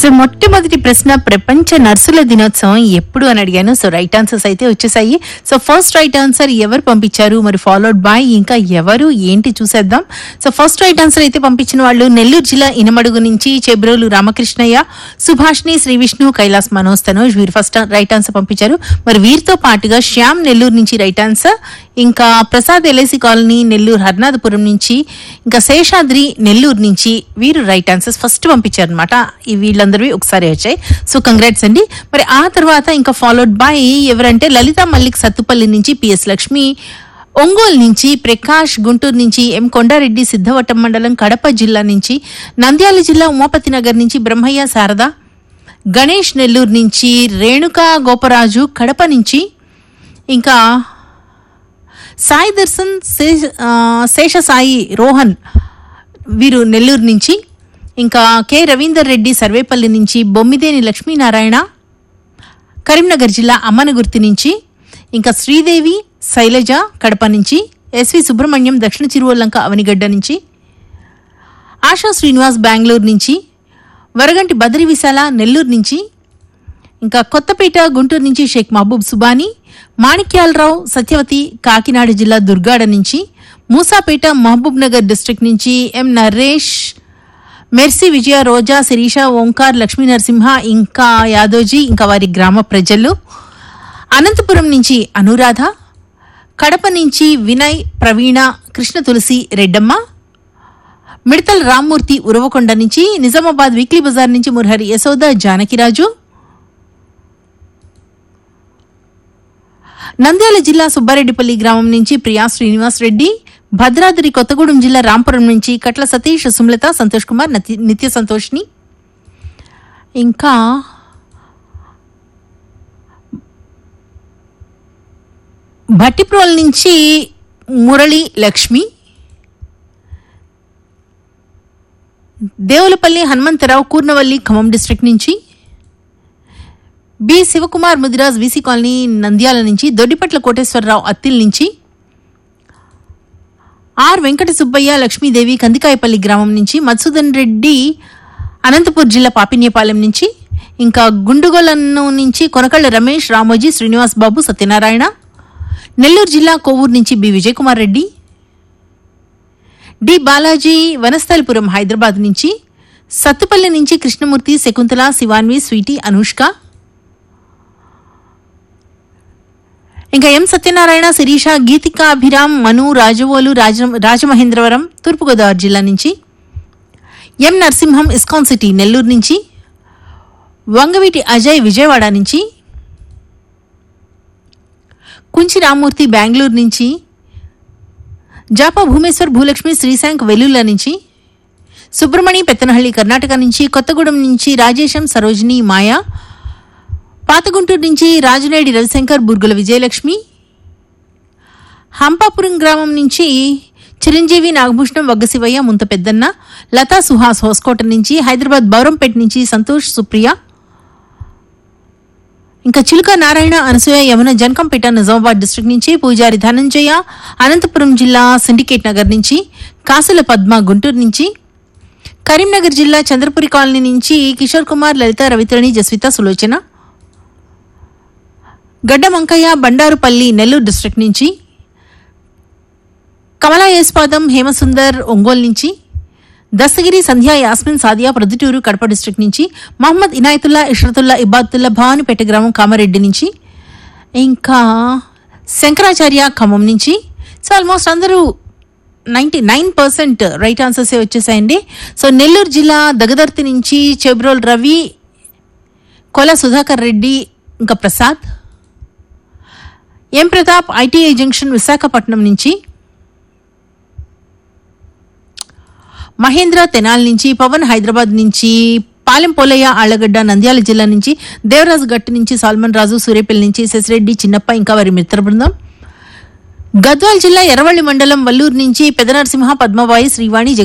so మొట్టమొదటి ప్రశ్న ప్రపంచ నర్సుల దినోత్సవం ఎప్పుడు అని అడిగాను సో రైట్ ఆన్సర్స్ అయితే వచ్చేసాయి సో ఫస్ట్ రైట్ ఆన్సర్ ఎవరు పంపించారు మరి ఫాలోడ్ బై ఇంకా ఎవరు ఏంటి చూసేద్దాం సో ఫస్ట్ రైట్ ఆన్సర్ అయితే పంపించిన వాళ్ళు నెల్లూరు జిల్లా ఇనమడుగు నుంచి చెబ్రోలు రామకృష్ణయ్య సుభాష్ని శ్రీ విష్ణు కైలాస్ మనోజ్ తనోజ్ వీరు ఫస్ట్ రైట్ ఆన్సర్ పంపించారు మరి వీరితో పాటుగా శ్యామ్ నెల్లూరు నుంచి రైట్ ఆన్సర్ ఇంకా ప్రసాద్ ఎల్ఐసి కాలనీ నెల్లూరు హర్నాథపురం నుంచి ఇంకా శేషాద్రి నెల్లూరు నుంచి వీరు రైట్ ఆన్సర్స్ ఫస్ట్ పంపించారు అనమాట వీళ్ళందరివి ఒకసారి వచ్చాయి సో కంగ్రాట్స్ అండి మరి ఆ తర్వాత ఇంకా ఫాలోడ్ బై ఎవరంటే లలిత మల్లిక్ సత్తుపల్లి నుంచి పిఎస్ లక్ష్మి ఒంగోలు నుంచి ప్రకాష్ గుంటూరు నుంచి ఎం కొండారెడ్డి సిద్ధవటం మండలం కడప జిల్లా నుంచి నంద్యాల జిల్లా ఉమాపతి నగర్ నుంచి బ్రహ్మయ్య శారద గణేష్ నెల్లూరు నుంచి రేణుకా గోపరాజు కడప నుంచి ఇంకా సాయి దర్శన్ శేష ఆ, శేష సాయి రోహన్ వీరు నెల్లూరు నుంచి ఇంకా కె రవీందర్ రెడ్డి సర్వేపల్లి నుంచి బొమ్మిదేని లక్ష్మీనారాయణ కరీంనగర్ జిల్లా అమ్మనగుర్తి నుంచి ఇంకా శ్రీదేవి శైలజ కడప నుంచి ఎస్వి సుబ్రహ్మణ్యం దక్షిణ చిరువల్లంక అవనిగడ్డ నుంచి ఆశా శ్రీనివాస్ బెంగళూరు నుంచి వరగంటి బద్రి విశాల నెల్లూరు నుంచి ఇంకా కొత్తపేట గుంటూరు నుంచి షేక్ మహబూబ్ సుబానీ మాణిక్యాలరావు సత్యవతి కాకినాడ జిల్లా దుర్గాడ నుంచి మూసాపేట మహబూబ్ నగర్ డిస్ట్రిక్ట్ నుంచి ఎం నరేష్ మెర్సీ విజయ రోజా శిరీష ఓంకార్ లక్ష్మీ నరసింహ ఇంకా యాదోజీ ఇంకా వారి గ్రామ ప్రజలు అనంతపురం నుంచి అనురాధ కడప నుంచి వినయ్ ప్రవీణ కృష్ణ తులసి రెడ్డమ్మ మిడతల్ రామ్మూర్తి ఉరవకొండ నుంచి నిజామాబాద్ వీక్లీ బజార్ నుంచి మురహరి యశోద జానకిరాజు నంద్యాల జిల్లా సుబ్బారెడ్డిపల్లి గ్రామం నుంచి ప్రియా శ్రీనివాస్ రెడ్డి భద్రాద్రి కొత్తగూడెం జిల్లా రాంపురం నుంచి కట్ల సతీష్ సుమలత సంతోష్ కుమార్ నతి- నిత్య సంతోష్ని ఇంకా భట్టిప్రోల్ నుంచి మురళి లక్ష్మి దేవులపల్లి హనుమంతరావు కూర్నవల్లి ఖమ్మం డిస్ట్రిక్ట్ నుంచి B Sivakumar Mudiraj VC colony Nandyal నుంచి దొడ్డిపట్ల కోటేశ్వరరావు అత్తిల్ నుంచి ఆర్ వెంకట సుబ్బయ్య లక్ష్మీదేవి కందికాయపల్లి గ్రామం నుంచి మధుసూదన్ రెడ్డి అనంతపూర్ జిల్లా పాపిన్యపాలెం నుంచి ఇంకా గుండుగొలను నుంచి కొనకళ్ళ రమేష్ రామోజీ శ్రీనివాస్ బాబు సత్యనారాయణ నెల్లూరు జిల్లా కోవూరు నుంచి బి విజయకుమార్ రెడ్డి డి బాలాజీ వనస్థలిపురం హైదరాబాద్ నుంచి సత్తుపల్లి నుంచి కృష్ణమూర్తి శకుంతల శివాన్వి స్వీటీ అనుష్క ఇంకా ఎం సత్యనారాయణ శిరీష గీతిక అభిరామ్ మను రాజవోలు రాజ రాజమహేంద్రవరం తూర్పుగోదావరి జిల్లా నుంచి ఎం నరసింహం ఇస్కాన్ సిటీ నెల్లూరు నుంచి వంగవీటి అజయ్ విజయవాడ నుంచి కుంచి రామ్మూర్తి బెంగళూరు నుంచి జాపా భూమేశ్వర్ భూలక్ష్మి శ్రీశాంక్ వెల్లుల్ల నుంచి సుబ్రమణి పెత్తనహಳ್ಳಿ కర్ణాటక నుంచి కొత్తగూడెం నుంచి రాజేశం సరోజిని మాయా పాతగుంటూరు నుంచి రాజనేడి రవిశంకర్ బుర్గుల విజయలక్ష్మి హంపాపురం గ్రామం నుంచి చిరంజీవి నాగభూషణం వగ్గశివయ్య ముంత పెద్దన్న లతా సుహాస్ హోస్కోట నుంచి హైదరాబాద్ బౌరంపేట నుంచి సంతోష్ సుప్రియ ఇంకా చిలుక నారాయణ అనసూయ యమున జనకంపేట నిజామాబాద్ డిస్ట్రిక్ట్ నుంచి పూజారి ధనంజయ అనంతపురం జిల్లా సిండికేట్ నగర్ నుంచి కాసుల పద్మ గుంటూరు నుంచి కరీంనగర్ జిల్లా చంద్రపురి కాలనీ నుంచి కిషోర్ కుమార్ లలిత రవితరణి జస్విత సులోచన గడ్డ మంకయ్య బండారుపల్లి నెల్లూరు డిస్ట్రిక్ట్ నుంచి కమలా యేస్పాదం హేమసుందర్ ఒంగోలు నుంచి దస్తగిరి సంధ్యా యాస్మిన్ సాదియా ప్రొద్దుటూరు కడప డిస్ట్రిక్ట్ నుంచి మహమ్మద్ ఇనాయతుల్లా ఇష్రతుల్లా ఇబాతుల్లా భానుపేట గ్రామం కామారెడ్డి నుంచి ఇంకా శంకరాచార్య ఖమ్మం నుంచి సో ఆల్మోస్ట్ అందరూ నైంటీ నైన్ పర్సెంట్ రైట్ ఆన్సర్సే వచ్చేసాయండి సో నెల్లూరు జిల్లా దగదర్తి నుంచి చెబ్రోల్ రవి కొల సుధాకర్ రెడ్డి ఇంకా Prasad M Pratap ITI junction Visakhapatnam నుంచి మహేంద్ర తెనాల్ నుంచి పవన్ హైదరాబాద్ నుంచి పాలెం పోలయ్య ఆళ్లగడ్డ నంద్యాల జిల్లా నుంచి దేవరాజు గట్టు నుంచి సాల్మన్ రాజు సూర్యపల్లి నుంచి శశిరెడ్డి చిన్నప్ప ఇంకా వారి మిత్ర బృందం గద్వాల్ జిల్లా ఎర్రవల్లి మండలం వల్లూరు నుంచి పెదనరసింహ పద్మవాయి శ్రీవాణి